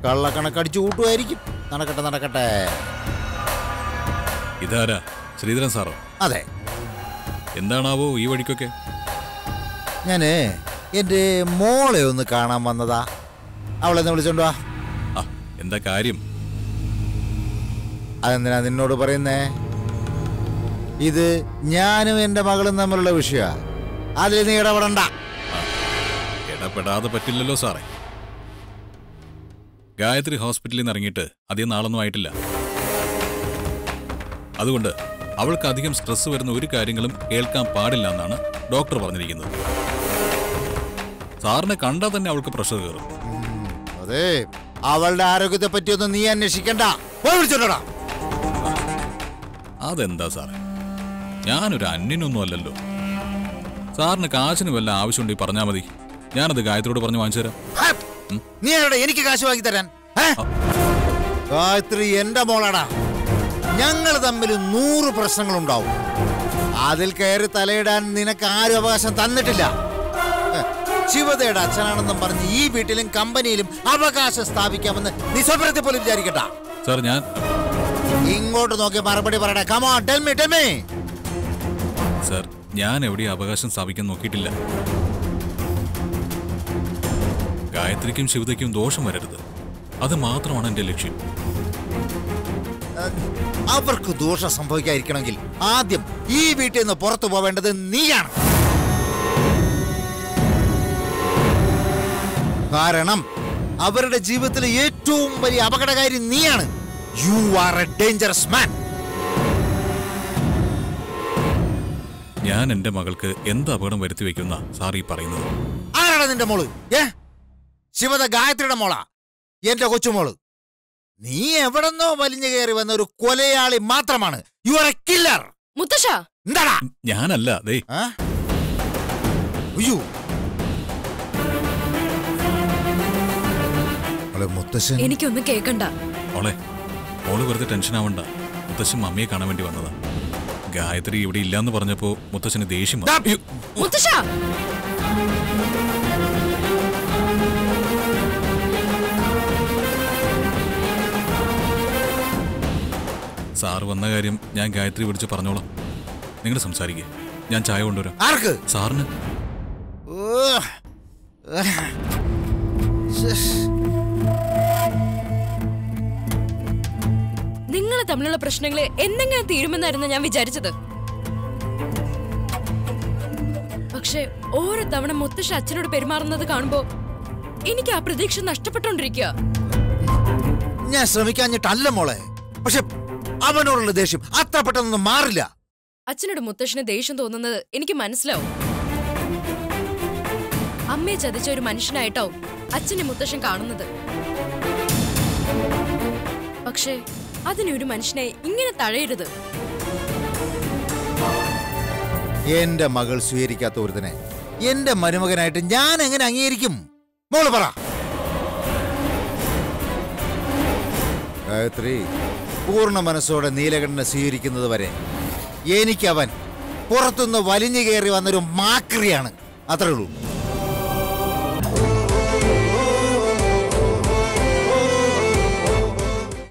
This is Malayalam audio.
കള്ളക്കണക്കടിച്ചു കൂട്ടുമായിരിക്കും നടക്കട്ടെ നടക്കട്ടെ ഇതാരാ ശ്രീധരൻ സാറോ അതെ എന്താണാവോ ഈ വഴിക്കൊക്കെ ഞാന് എൻ്റെ മോളെ ഒന്ന് കാണാൻ വന്നതാ അവളെ ഒന്ന് വിളിച്ചോണ്ട് വാ ആ എന്താ കാര്യം അതെന്തിനാ നിന്നോട് പറയുന്നേ ഇത് ഞാനും എൻ്റെ മകളും തമ്മിലുള്ള വിഷയ അതിൽ നീ ഇടപെടണ്ട ഇടപെടാതെ പറ്റില്ലല്ലോ സാറേ ഗായത്രി ഹോസ്പിറ്റലിൽ നിന്ന് ഇറങ്ങിയിട്ട് അധികം നാളൊന്നും ആയിട്ടില്ല അതുകൊണ്ട് അവൾക്ക് അധികം സ്ട്രെസ് വരുന്ന ഒരു കാര്യങ്ങളും കേൾക്കാൻ പാടില്ല എന്നാണ് ഡോക്ടർ പറഞ്ഞിരിക്കുന്നത് സാറിനെ കണ്ടാൽ തന്നെ അവൾക്ക് പ്രഷർ കയറും അതെ അവളുടെ ആരോഗ്യത്തെ പറ്റിയൊന്നും നീ അന്വേഷിക്കണ്ട പോയി വിളിച്ചോണ്ടോടാ അതെന്താ സാറേ ഞാനൊരു അന്യനൊന്നും അല്ലല്ലോ സാറിന് കാശിന് വല്ല ആവശ്യമുണ്ടെങ്കിൽ പറഞ്ഞാൽ മതി ഞാനത് ഗായത്രിയോട് പറഞ്ഞ് വാങ്ങിച്ചു തരാം ഹേ, നീ എവിടെ എനിക്ക് കാശ് വാങ്ങി തരാൻ ഹേ? ഗായത്രി എന്റെ മോളാടാ ഞങ്ങൾ തമ്മിൽ നൂറ് പ്രശ്നങ്ങളുണ്ടാവും അതിൽ കയറി തലയിടാൻ നിനക്ക് ആരും അവകാശം തന്നിട്ടില്ല ഹേ, ശിവതയുടെ അച്ഛനാണെന്നും പറഞ്ഞ് ഈ വീട്ടിലും കമ്പനിയിലും അവകാശം സ്ഥാപിക്കാമെന്ന് നീ സ്വപ്നത്തെ പോലും വിചാരിക്കട്ട സാർ ഞാൻ ഇങ്ങോട്ട് നോക്കി മറുപടി പറയട്ടെ കമോ ടെൽമി ടെൽമി സാർ ഞാൻ എവിടെയും അവകാശം സ്ഥാപിക്കാൻ നോക്കിയിട്ടില്ല ഗായത്രിക്കും ശിവതയ്ക്കും ദോഷം വരരുത് അത് മാത്രമാണ് എന്റെ ലക്ഷ്യം അവർക്ക് ദോഷം സംഭവിക്കാതിരിക്കണമെങ്കിൽ ആദ്യം ഈ വീട്ടിൽ നിന്ന് പുറത്തു പോവേണ്ടത് നീയാണ് കാരണം അവരുടെ ജീവിതത്തിലെ ഏറ്റവും വലിയ അപകടകാരി നീയാണ് you are a dangerous man ഞാൻ എന്റെ മകൾക്ക് എന്ത് അപകടം വരുത്തി വെക്കുന്ന സാർ ഈ പറയുന്നത് ആരാണ് നിന്റെ മോള് ഏ ശിവത ഗായത്രിയുടെ മോളാ എന്റെ കൊച്ചുമോള് നീ എവിടെന്നോ വലിഞ്ഞു കയറി വന്ന ഒരു കൊലയാളി മാത്രമാണ് യു ആർ എ കില്ലർ മുത്തശ്ശ എന്താടാ ഞാനല്ല ദേ ആ? ഉയ്യോ. അവളെ മുത്തശ്ശൻ എനിക്കൊന്നും കേക്കണ്ട മോളെ മോള് വെറുതെ ടെൻഷൻ ആവണ്ട മുത്തശ്ശൻ മമ്മിയെ കാണാൻ വേണ്ടി വന്നതാ ഗായത്രി ഇവിടെ ഇല്ലാന്ന് പറഞ്ഞപ്പോ മുത്തശ്ശന് ദേഷ്യം വന്നു. ദാ, അയ്യോ, മുത്തശ്ശ സാറ് വന്ന കാര്യം ഞാൻ ഗായത്രി വിളിച്ച് പറഞ്ഞോളാം നിങ്ങൾ സംസാരിക്കേ ഞാൻ ചായ കൊണ്ടുവരാം ആർക്ക് സാറിന് ഓ. ശ്ശേ. നിങ്ങൾ തമ്മിലുള്ള പ്രശ്നങ്ങള് എന്തെങ്കിലും തീരുമെന്നായിരുന്നു ഞാൻ വിചാരിച്ചത് പക്ഷെ ഓരോ തവണ മുത്തശ്ശ അച്ഛനോട് പെരുമാറുന്നത് കാണുമ്പോ എനിക്ക് ആ പ്രതീക്ഷ നഷ്ടപ്പെട്ടോണ്ടിരിക്കുക ഞാൻ ശ്രമിക്കാഞ്ഞിട്ടല്ല മോളെ പക്ഷെ അവനോടുള്ള ദേഷ്യം അത്ര പെട്ടെന്നൊന്നും മാറില്ല അച്ഛനോട് മുത്തശ്ശന് ദേഷ്യം തോന്നുന്നത് എനിക്ക് മനസ്സിലാവും അമ്മയെ ചതിച്ച ഒരു മനുഷ്യനായിട്ടാവും അച്ഛനെ മുത്തശ്ശൻ കാണുന്നത് പക്ഷേ അതിനൊരു മനുഷ്യനെ ഇങ്ങനെ തഴയരുത് എന്റെ മകൾ സ്വീകരിക്കാത്ത ഒരുത്തനെ എന്റെ മരുമകനായിട്ട് ഞാൻ എങ്ങനെ അംഗീകരിക്കും മോള് പറ ഗായത്രി പൂർണ്ണ മനസ്സോടെ നീലകണ്ഠനെ സ്വീകരിക്കുന്നത് വരെ എനിക്കവൻ പുറത്തുനിന്ന് വലിഞ്ഞു കയറി വന്നൊരു മാക്രിയാണ് അത്രേ ഉള്ളൂ